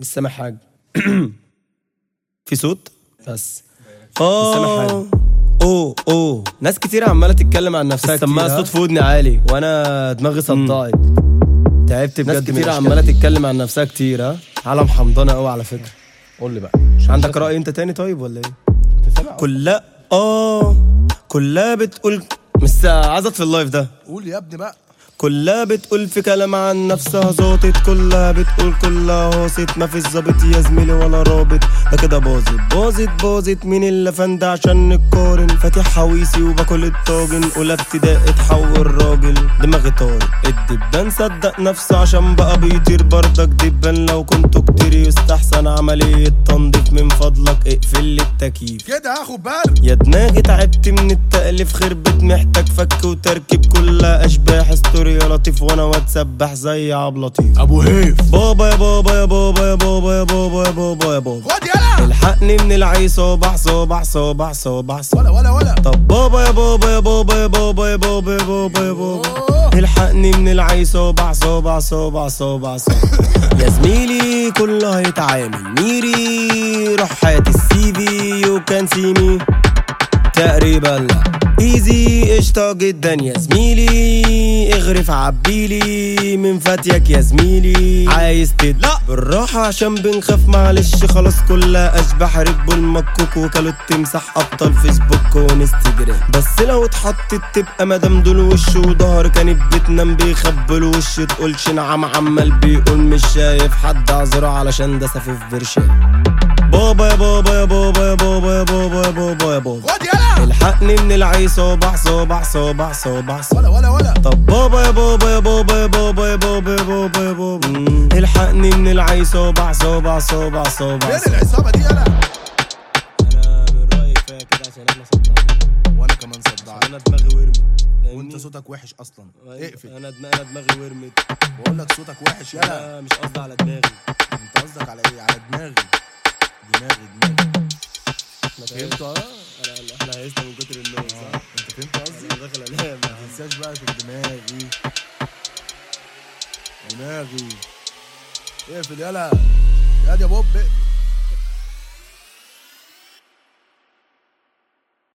مش سامع حاجه في صوت بس اه اوه اوه ناس كتير عماله تتكلم عن نفسها السماعة كتير، ها؟ صوت في ودني عالي وانا دماغي صدعت تعبت بجد ناس من كتير الأشكال عماله دي. تتكلم عن نفسها كتير ها عالم حمضانه قوي على فكره قول لي بقى عندك راي انت تاني طيب ولا ايه كلها اه كلها بتقول مش عايز في اللايف ده قول يا ابني بقى كلها بتقول في كلام عن نفسها ظابط كلها بتقول كلها هاصت ما فيش ظابط يا زميلي ولا رابط ده كده باظت باظت باظت مين اللي فند عشان نقارن فاتح حويسي وباكل الطاجن اولى ابتدائي اتحول راجل دماغي طارق الدبان صدق نفسه عشان بقى بيطير بردك دبان لو كنتوا كتير يستحسن عملية تنظيف من فضلك اقفل لي التكييف كده هاخد برد يا دماغي تعبت من التأليف خربت محتاج فك وتركيب كلها أشباح ستوري يا لطيف وأنا واتسبح زي عبد لطيف ابو هيف بابا يا بابا يا بابا يا بابا يا بابا يا بابا يا بابا خد يلا الحقني من العي صباح صباح صباح صباح صباح ولا ولا ولا طب بابا يا بابا يا بابا يا بابا يا بابا يا بابا يا بابا أوه. الحقني من العي صباح صباح صباح صباح صباح يا زميلي كله هيتعامل ميري روح هات السي في يو كان سي مي تقريبا لا ايزي قشطة جدا يا زميلي اغرف عبيلي من فاتيك يا زميلي عايز تدلق بالراحة عشان بنخاف معلش خلاص كلها اشباح ركبوا المكوك وكلوا التمساح ابطال فيسبوك وانستجرام بس لو اتحطت تبقى مدام دول وش وظهر كانت بتنام بيخبلوا وش تقولش نعم عمال بيقول مش شايف حد اعذره علشان ده سفيف برشام بابا يا بابا يا بابا يا بابا يا بابا يا بابا يا بابا خد يلا الحقني من العي صباح صباح صباح صباح صباح ولا ولا ولا طب بابا يا بابا يا بابا يا بابا يا بابا يا بابا يا بابا مم. الحقني من العي صباح صباح صباح صباح فين العصابه دي يلا انا من رايي كفايه كده عشان احنا صدعنا وانا كمان صدعت انا دماغي ورمت وانت صوتك وحش اصلا اقفل انا دم- انا دماغي ورمت بقول لك صوتك وحش يلا انا مش قصدي على دماغي انت قصدك على ايه على دماغي دماغي دماغي فهمت اه انا احنا هيسنا من كتر النوم صح؟ انت فهمت قصدي انا داخل انام ما تنساش بقى في دماغي دماغي اقفل يلا يا دي يا بوب